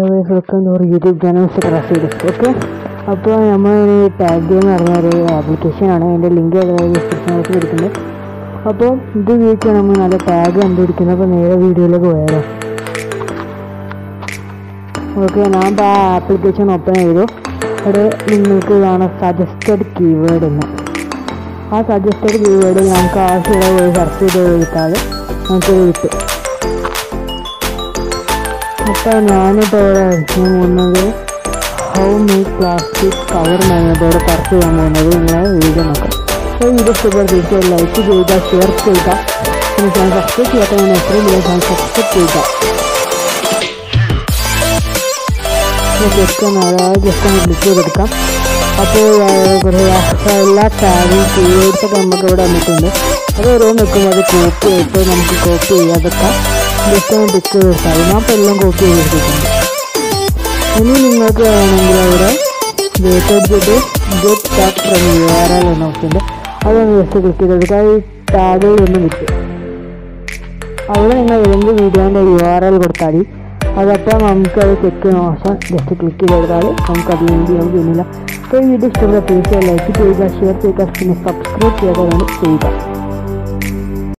hello welcome to YouTube channel റസീഡ് okay അപ്പോൾ നമ്മൾ ടാഗ് ഗെയിം എന്ന് പറഞ്ഞ ഒരു ആപ്ലിക്കേഷനാണ് അതിൻ്റെ ലിങ്ക് ഡിസ്ക്രിപ്ഷനിലേക്ക് കൊടുക്കുന്നത് അപ്പോൾ ഇത് ഉപയോഗിച്ചാണ് നമ്മൾ നല്ല ടാഗ് കണ്ടുപിടിക്കുന്നത് അപ്പോൾ നേരെ വീഡിയോയിലേക്ക് പോയാലോ ഓക്കെ ഞാൻ ഇപ്പോൾ ആ ആപ്ലിക്കേഷൻ ഓപ്പൺ ചെയ്തു അവിടെ നിങ്ങൾക്ക് കാണാം സജസ്റ്റഡ് കീവേഡ് എന്ന് ആ സജസ്റ്റഡ് കീവേഡ് നമുക്ക് ആവശ്യമുള്ള പോയി സെർച്ച് ചെയ്ത് കൊടുത്താൽ നമുക്കിത് കിട്ടും അപ്പോൾ ഞാനിപ്പോൾ ഇവിടെ അടിക്കാൻ പോകുന്നത് ഹൗ മേക്ക് പ്ലാസ്റ്റിക് കവർ എന്നതോടെ സെർച്ച് ചെയ്യാൻ പോകുന്നത് നിങ്ങളെ വീഡിയോ നോക്കാം അപ്പോൾ വീഡിയോ ഇഷ്ടപ്പെട്ട തീർച്ചയായും ലൈക്ക് ചെയ്യുക ഷെയർ ചെയ്യുക പിന്നെ ചാനൽ സബ്സ്ക്രൈബ് ചെയ്യാത്ത ഞാൻ എത്രയും വലിയ ചാനൽ സബ്സ്ക്രൈബ് ചെയ്യുക ജസ്റ്റ് ഒന്ന് അതായത് ജസ്റ്റ് ഒന്ന് ക്ലിക്ക് ചെയ്തെടുക്കാം അപ്പോൾ കുറേ എല്ലാ ടാഗും കീവേഡ്സൊക്കെ നമുക്ക് ഇവിടെ വന്നിട്ടുണ്ട് അത് ഓരോ നിൽക്കുമ്പോൾ അത് കോപ്പി ആയിട്ട് നമുക്ക് കോപ്പി ചെയ്യാതൊക്കെ ജസ്റ്റ് ഒന്ന് ടിക്ക് ചെയ്തെടുത്താൽ ഞാൻ ഇപ്പോൾ എല്ലാം കോപ്പി ചെയ്തെടുത്തിട്ടുണ്ട് ഇനി നിങ്ങൾക്ക് വേണമെങ്കിൽ അവിടെ get get tag from U R L എന്ന ഓപ്ഷൻ ഉണ്ട് അതൊന്ന് ജസ്റ്റ് ക്ലിക്ക് ചെയ്തെടുക്കുക ഈ ടാഗിൽ ഒന്നും കിട്ടും അവിടെ നിങ്ങൾ ഏതെങ്കിലും വീഡിയോൻ്റെ യു ആർ എൽ കൊടുത്താൽ മതി അതപ്പോൾ നമുക്ക് അത് ചെക്ക് നോക്കാം ജസ്റ്റ് ക്ലിക്ക് ചെയ്താൽ നമുക്ക് അത് വേണ്ടി നമുക്ക് ചെയ്യുന്നില്ല അപ്പോൾ ഈ വീഡിയോ ഇഷ്ടപ്പെട്ട തീർച്ചയായും ലൈക്ക് ചെയ്യുക ഷെയർ ചെയ്യുക പിന്നെ സബ്സ്ക്രൈബ് ചെയ്തതാണ് ചെയ്യുക